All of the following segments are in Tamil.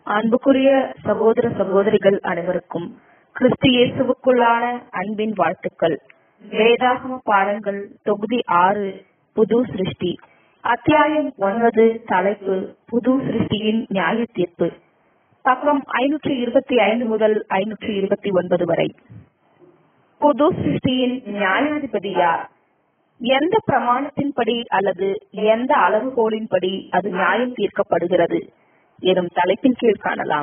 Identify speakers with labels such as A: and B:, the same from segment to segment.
A: அன்புக்குரிய சகோதர சகோதரிகள் அனைவருக்கும் கிறிஸ்து இயேசுவுக்குள்ளான அன்பின் வாழ்த்துக்கள் வேதாகம பாடங்கள் தொகுதி ஆறு புது சிருஷ்டி அத்தியாயம் ஒன்பது தலைப்பு புது சிருஷ்டியின் நியாய தீர்ப்பு பக்கம் ஐநூற்றி இருபத்தி ஐந்து முதல் ஐநூற்றி இருபத்தி ஒன்பது வரை புது சிருஷ்டியின் நியாயாதிபதி யார் எந்த பிரமாணத்தின்படி அல்லது எந்த அளவுகோலின்படி அது நியாயம் தீர்க்கப்படுகிறது எனும் தலைப்பின் கீழ் காணலாம்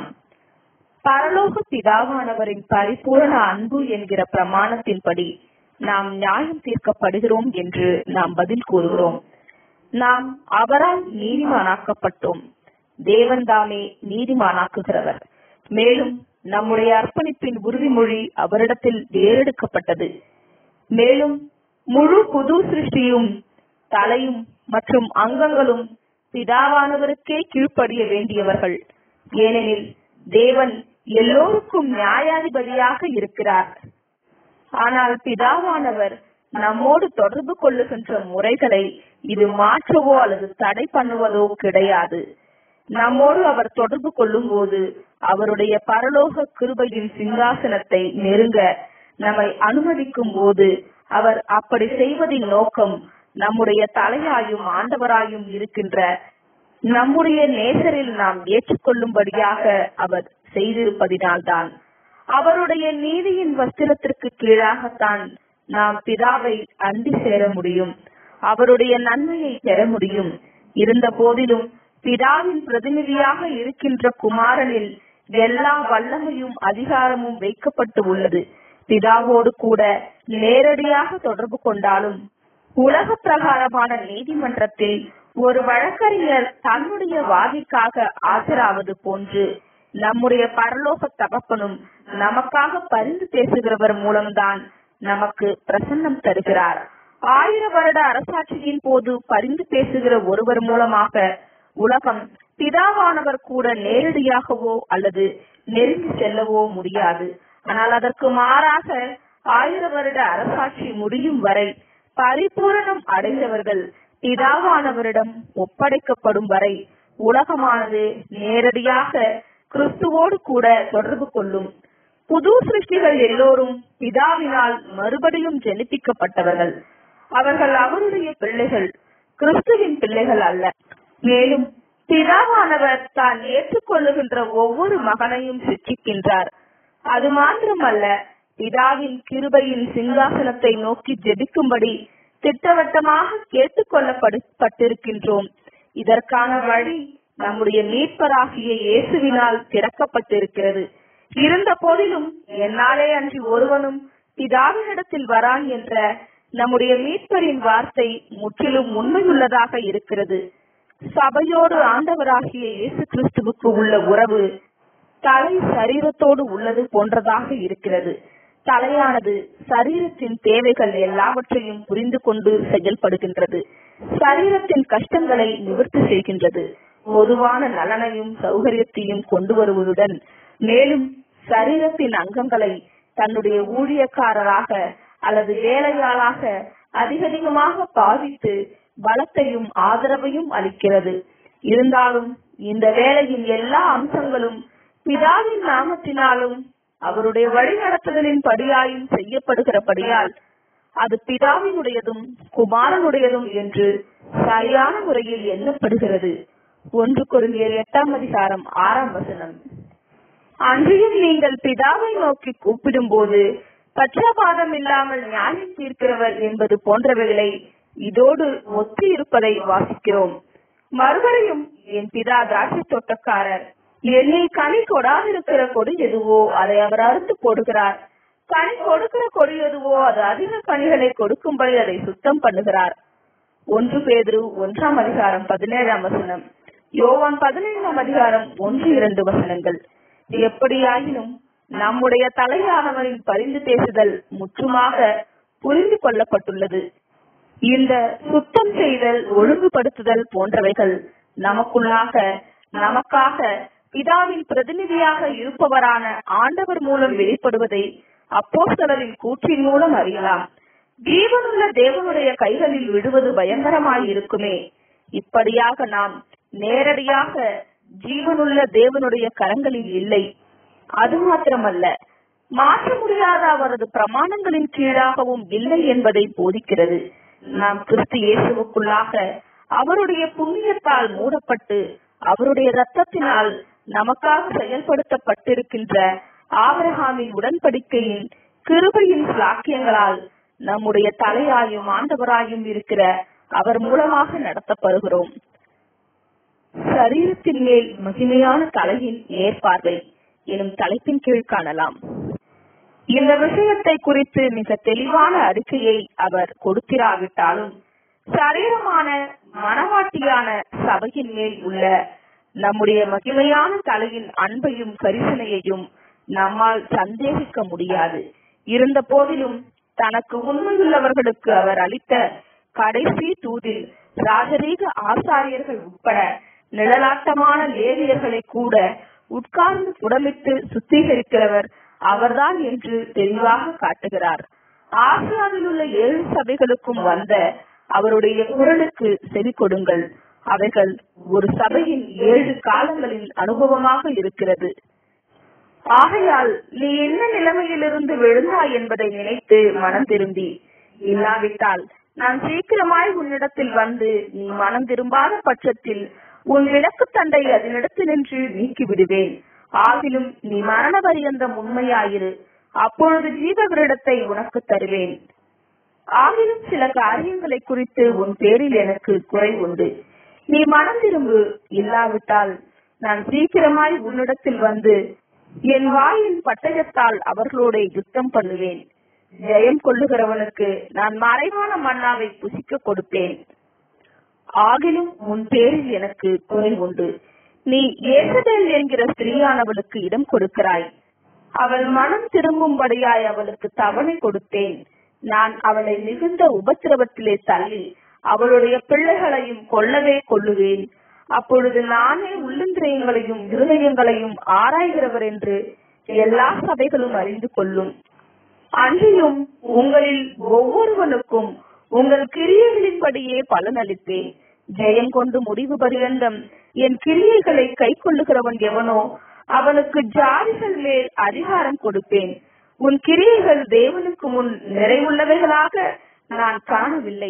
A: பரலோக பிதாவானவரின் பரிபூரண அன்பு என்கிற பிரமாணத்தின்படி நாம் நியாயம் தீர்க்கப்படுகிறோம் என்று நாம் பதில் கூறுகிறோம் நாம் அவரால் நீதிமானாக்கப்பட்டோம் தேவன் தாமே நீதிமானாக்குகிறவர் மேலும் நம்முடைய அர்ப்பணிப்பின் உறுதிமொழி அவரிடத்தில் ஏறெடுக்கப்பட்டது மேலும் முழு புது சிருஷ்டியும் தலையும் மற்றும் அங்கங்களும் பிதாவானவருக்கே கீழ்ப்படிய வேண்டியவர்கள் ஏனெனில் தேவன் எல்லோருக்கும் நியாயாதிபதியாக இருக்கிறார் ஆனால் பிதாவானவர் நம்மோடு தொடர்பு கொள்ளுகின்ற முறைகளை இது மாற்றவோ அல்லது தடை பண்ணுவதோ கிடையாது நம்மோடு அவர் தொடர்பு கொள்ளும் போது அவருடைய பரலோக கிருபையின் சிங்காசனத்தை நெருங்க நம்மை அனுமதிக்கும் போது அவர் அப்படி செய்வதின் நோக்கம் நம்முடைய தலையாயும் ஆண்டவராயும் இருக்கின்ற நம்முடைய நேசரில் நாம் ஏற்றுக்கொள்ளும்படியாக அவர் செய்திருப்பதினால்தான் அவருடைய நீதியின் வஸ்திரத்திற்கு கீழாகத்தான் நாம் பிதாவை அண்டி சேர முடியும் அவருடைய நன்மையை பெற முடியும் இருந்த போதிலும் பிதாவின் பிரதிநிதியாக இருக்கின்ற குமாரனில் எல்லா வல்லமையும் அதிகாரமும் வைக்கப்பட்டு உள்ளது பிதாவோடு கூட நேரடியாக தொடர்பு கொண்டாலும் உலக பிரகாரமான நீதிமன்றத்தில் ஒரு வழக்கறிஞர் தன்னுடைய வாதிக்காக ஆஜராவது போன்று நம்முடைய பரலோக தகப்பனும் நமக்காக பரிந்து பேசுகிறவர் மூலம்தான் நமக்கு பிரசன்னம் தருகிறார் ஆயிர வருட அரசாட்சியின் போது பரிந்து பேசுகிற ஒருவர் மூலமாக உலகம் பிதாவானவர் கூட நேரடியாகவோ அல்லது நெருங்கி செல்லவோ முடியாது ஆனால் அதற்கு மாறாக ஆயிர வருட அரசாட்சி முடியும் வரை பரிபூரணம் அடைந்தவர்கள் பிதாவானவரிடம் ஒப்படைக்கப்படும் வரை உலகமானது நேரடியாக கிறிஸ்துவோடு கூட தொடர்பு கொள்ளும் புது சிருஷ்டிகள் எல்லோரும் பிதாவினால் மறுபடியும் ஜெனிப்பிக்கப்பட்டவர்கள் அவர்கள் அவருடைய பிள்ளைகள் கிறிஸ்துவின் பிள்ளைகள் அல்ல மேலும் பிதாவானவர் தான் ஏற்றுக்கொள்ளுகின்ற ஒவ்வொரு மகனையும் சிற்றிக்கின்றார் அது மாத்திரமல்ல பிதாவின் கிருபையின் சிங்காசனத்தை நோக்கி ஜெபிக்கும்படி திட்டவட்டமாக கேட்டுக்கொள்ளப்பட்டிருக்கின்றோம் இதற்கான வழி நம்முடைய மீட்பராகிய இயேசுவினால் திறக்கப்பட்டிருக்கிறது இருந்த போதிலும் என்னாலே அன்றி ஒருவனும் பிதாவினிடத்தில் வரான் என்ற நம்முடைய மீட்பரின் வார்த்தை முற்றிலும் உண்மையுள்ளதாக இருக்கிறது சபையோடு ஆண்டவராகிய இயேசு கிறிஸ்துவுக்கு உள்ள உறவு தலை சரீரத்தோடு உள்ளது போன்றதாக இருக்கிறது தலையானது சரீரத்தின் தேவைகள் எல்லாவற்றையும் புரிந்து கொண்டு செயல்படுகின்றது சரீரத்தின் கஷ்டங்களை நிவர்த்தி செய்கின்றது பொதுவான நலனையும் சௌகரியத்தையும் கொண்டு வருவதுடன் மேலும் சரீரத்தின் அங்கங்களை தன்னுடைய ஊழியக்காரராக அல்லது வேலையாளாக அதிகதிகமாக பாதித்து பலத்தையும் ஆதரவையும் அளிக்கிறது இருந்தாலும் இந்த வேலையின் எல்லா அம்சங்களும் பிதாவின் நாமத்தினாலும் அவருடைய வழிநடத்துதலின் படியாயும் செய்யப்படுகிறபடியால் அது பிதாவினுடையதும் குமாரனுடையதும் என்று சரியான முறையில் எண்ணப்படுகிறது ஒன்று குறுங்கியர் எட்டாம் அதிகாரம் ஆறாம் வசனம் அன்றியும் நீங்கள் பிதாவை நோக்கி கூப்பிடும் போது பட்சபாதம் இல்லாமல் நியாயம் தீர்க்கிறவர் என்பது போன்றவைகளை இதோடு ஒத்து இருப்பதை வாசிக்கிறோம் மறுபடியும் என் பிதா திராட்சை தோட்டக்காரர் என்னில் கனி கொடாதிருக்கிற கொடி எதுவோ அதை அவர் அறுத்து போடுகிறார் கனி கொடுக்கிற கொடி எதுவோ அது அதிக கனிகளை கொடுக்கும்படி அதை சுத்தம் பண்ணுகிறார் ஒன்று பேதுரு ஒன்றாம் அதிகாரம் பதினேழாம் வசனம் யோவான் பதினைந்தாம் அதிகாரம் ஒன்று இரண்டு வசனங்கள் எப்படியாயினும் நம்முடைய தலையானவரின் பரிந்து பேசுதல் முற்றுமாக புரிந்து கொள்ளப்பட்டுள்ளது இந்த சுத்தம் செய்தல் ஒழுங்குபடுத்துதல் போன்றவைகள் நமக்குள்ளாக நமக்காக பிதாவின் பிரதிநிதியாக இருப்பவரான ஆண்டவர் மூலம் வெளிப்படுவதை அப்போஸ்தலரின் கூற்றின் மூலம் அறியலாம் ஜீவனுள்ள தேவனுடைய கைகளில் விடுவது பயங்கரமாய் இருக்குமே இப்படியாக நாம் நேரடியாக ஜீவனுள்ள தேவனுடைய கரங்களில் இல்லை அது மாத்திரமல்ல மாற்ற முடியாத அவரது பிரமாணங்களின் கீழாகவும் இல்லை என்பதை போதிக்கிறது நாம் கிறிஸ்து இயேசுவுக்குள்ளாக அவருடைய புண்ணியத்தால் மூடப்பட்டு அவருடைய ரத்தத்தினால் நமக்காக செயல்படுத்தப்பட்டிருக்கின்ற ஆபிரகாமின் உடன்படிக்கையின் கிருபையின் சாக்கியங்களால் நம்முடைய தலையாயும் ஆண்டவராயும் இருக்கிற அவர் மூலமாக நடத்தப்படுகிறோம் சரீரத்தின் மேல் மகிமையான தலையின் ஏற்பார்வை எனும் தலைப்பின் கீழ் காணலாம் இந்த விஷயத்தை குறித்து மிக தெளிவான அறிக்கையை அவர் கொடுத்திராவிட்டாலும் சரீரமான மனவாட்டியான சபையின் மேல் உள்ள நம்முடைய மகிமையான தலையின் அன்பையும் கரிசனையையும் நம்மால் சந்தேகிக்க முடியாது இருந்த போதிலும் தனக்கு உண்மையுள்ளவர்களுக்கு அவர் அளித்த கடைசி தூதில் ராஜரீக ஆசாரியர்கள் உட்பட நிழலாட்டமான லேவியர்களை கூட உட்கார்ந்து புடமிட்டு சுத்திகரிக்கிறவர் அவர்தான் என்று தெளிவாக காட்டுகிறார் ஆசியாவில் உள்ள ஏழு சபைகளுக்கும் வந்த அவருடைய குரலுக்கு செவி கொடுங்கள் அவைகள் ஒரு சபையின் ஏழு காலங்களின் அனுபவமாக இருக்கிறது ஆகையால் நீ என்ன நிலைமையிலிருந்து விழுந்தாய் என்பதை நினைத்து மனம் திரும்பி இல்லாவிட்டால் நான் சீக்கிரமாய் உன்னிடத்தில் வந்து நீ மனம் திரும்பாத பட்சத்தில் உன் விளக்கு தண்டை அதனிடத்தில் நின்று நீக்கி விடுவேன் ஆகிலும் நீ மரண பரியந்தம் உண்மையாயிரு அப்பொழுது ஜீவகிரீடத்தை உனக்கு தருவேன் ஆகிலும் சில காரியங்களை குறித்து உன் பேரில் எனக்கு குறை உண்டு நீ மனம் திரும்பு இல்லாவிட்டால் நான் சீக்கிரமாய் உன்னிடத்தில் வந்து என் வாயின் பட்டயத்தால் அவர்களோட யுத்தம் பண்ணுவேன் ஜெயம் கொள்ளுகிறவனுக்கு நான் மறைவான மன்னாவை புசிக்க கொடுப்பேன் ஆகிலும் உன் பேரில் எனக்கு குறை உண்டு நீ ஏசபேல் என்கிற ஸ்திரீயானவளுக்கு இடம் கொடுக்கிறாய் அவள் மனம் திரும்பும்படியாய் அவளுக்கு தவணை கொடுத்தேன் நான் அவளை மிகுந்த உபத்திரவத்திலே தள்ளி அவளுடைய பிள்ளைகளையும் கொல்லவே கொள்ளுவேன் அப்பொழுது நானே உள்ளந்திரியங்களையும் இருதயங்களையும் ஆராய்கிறவர் என்று எல்லா சபைகளும் அறிந்து கொள்ளும் அன்றியும் உங்களில் ஒவ்வொருவனுக்கும் உங்கள் கிரியைகளின்படியே பலனளிப்பேன் ஜெயம் கொண்டு முடிவு பரியந்தம் என் கிரியைகளை கை கொள்ளுகிறவன் எவனோ அவனுக்கு ஜாதிகள் மேல் அதிகாரம் கொடுப்பேன் உன் கிரியைகள் தேவனுக்கு முன் நிறைவுள்ளவைகளாக நான் காணவில்லை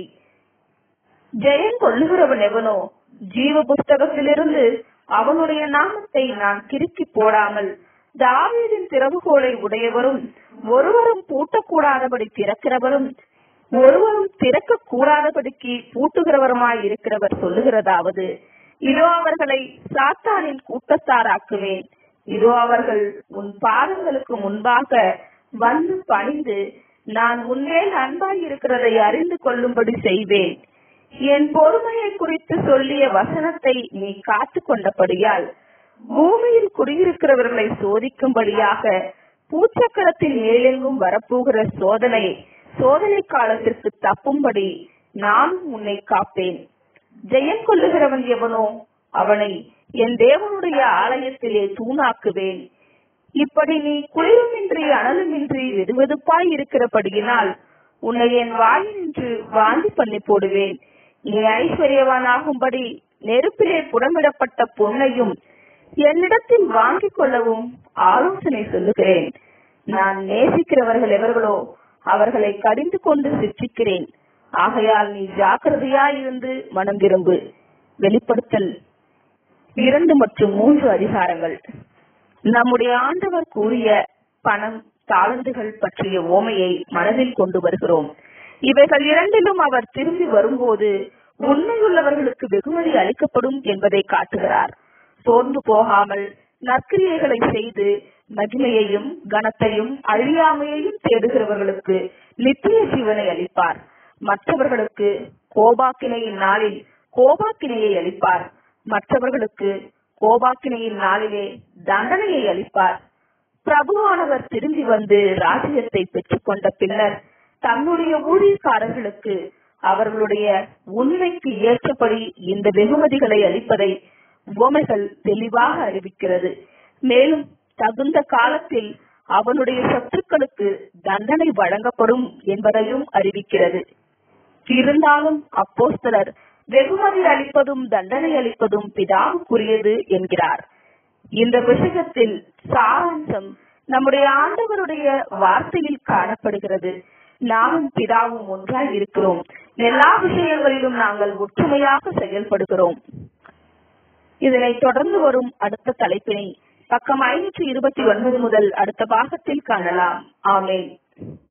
A: ஜெயம் கொள்ளுகிறவன் எவனோ ஜீவ புஸ்தகத்திலிருந்து அவனுடைய நாமத்தை நான் கிறுக்கி போடாமல் தாவீதின் திறவுகோலை உடையவரும் ஒருவரும் பூட்டக்கூடாதபடி திறக்கிறவரும் ஒருவரும் திறக்க கூடாதபடிக்கு பூட்டுகிறவருமாய் இருக்கிறவர் சொல்லுகிறதாவது இதோ அவர்களை சாத்தானின் கூட்டத்தாராக்குவேன் இதோ அவர்கள் உன் பாதங்களுக்கு முன்பாக வந்து பணிந்து நான் உன்மேல் அன்பாய் இருக்கிறதை அறிந்து கொள்ளும்படி செய்வேன் என் பொறுமையை குறித்து சொல்லிய வசனத்தை நீ காத்து கொண்டபடியால் பூமியில் குடியிருக்கிறவர்களை சோதிக்கும்படியாக பூச்சக்கரத்தின் மேலெங்கும் வரப்போகிற சோதனை சோதனை காலத்திற்கு தப்பும்படி நான் உன்னை காப்பேன் ஜெயம் கொள்ளுகிறவன் எவனோ அவனை என் தேவனுடைய ஆலயத்திலே தூணாக்குவேன் இப்படி நீ குளிருமின்றி அனலுமின்றி வெதுவெதுப்பாய் இருக்கிறபடியினால் உன்னை என் வாயினின்று வாந்தி பண்ணி போடுவேன் நீ ஐஸ்வர்யவானாகும்படி நெருப்பிலே புடமிடப்பட்ட பொன்னையும் என்னிடத்தில் வாங்கிக் கொள்ளவும் ஆலோசனை சொல்லுகிறேன் நான் நேசிக்கிறவர்கள் எவர்களோ அவர்களை கடிந்து கொண்டு சிற்றிக்கிறேன் ஆகையால் நீ ஜாக்கிரதையாயிருந்து மனம் திரும்பு வெளிப்படுத்தல் இரண்டு மற்றும் மூன்று அதிகாரங்கள் நம்முடைய ஆண்டவர் கூறிய பணம் தாளந்துகள் பற்றிய ஓமையை மனதில் கொண்டு வருகிறோம் இவைகள் இரண்டிலும் அவர் திரும்பி வரும்போது உண்மையுள்ளவர்களுக்கு வெகுமதி அளிக்கப்படும் என்பதை காட்டுகிறார் சோர்ந்து போகாமல் நற்கிரியைகளை செய்து மகிமையையும் கனத்தையும் அழியாமையையும் தேடுகிறவர்களுக்கு நித்திய ஜீவனை அளிப்பார் மற்றவர்களுக்கு கோபாக்கினையின் நாளில் கோபாக்கினையை அளிப்பார் மற்றவர்களுக்கு கோபாக்கினையின் நாளிலே தண்டனையை அளிப்பார் பிரபுவானவர் திரும்பி வந்து ராஜ்யத்தை பெற்றுக்கொண்ட பின்னர் தன்னுடைய ஊழியக்காரர்களுக்கு அவர்களுடைய உண்மைக்கு ஏற்றபடி இந்த வெகுமதிகளை அளிப்பதை உவமைகள் தெளிவாக அறிவிக்கிறது மேலும் தகுந்த காலத்தில் அவனுடைய சத்துக்களுக்கு தண்டனை வழங்கப்படும் என்பதையும் அறிவிக்கிறது இருந்தாலும் அப்போஸ்தலர் வெகுமதி அளிப்பதும் தண்டனை அளிப்பதும் பிதாவுக்குரியது என்கிறார் இந்த விஷயத்தில் சாராம்சம் நம்முடைய ஆண்டவருடைய வார்த்தையில் காணப்படுகிறது நாமும் பிதாவும் ஒன்றாய் இருக்கிறோம் எல்லா விஷயங்களிலும் நாங்கள் ஒற்றுமையாக செயல்படுகிறோம் இதனை தொடர்ந்து வரும் அடுத்த தலைப்பினை பக்கம் ஐநூற்றி இருபத்தி ஒன்பது முதல் அடுத்த பாகத்தில் காணலாம் ஆமேன்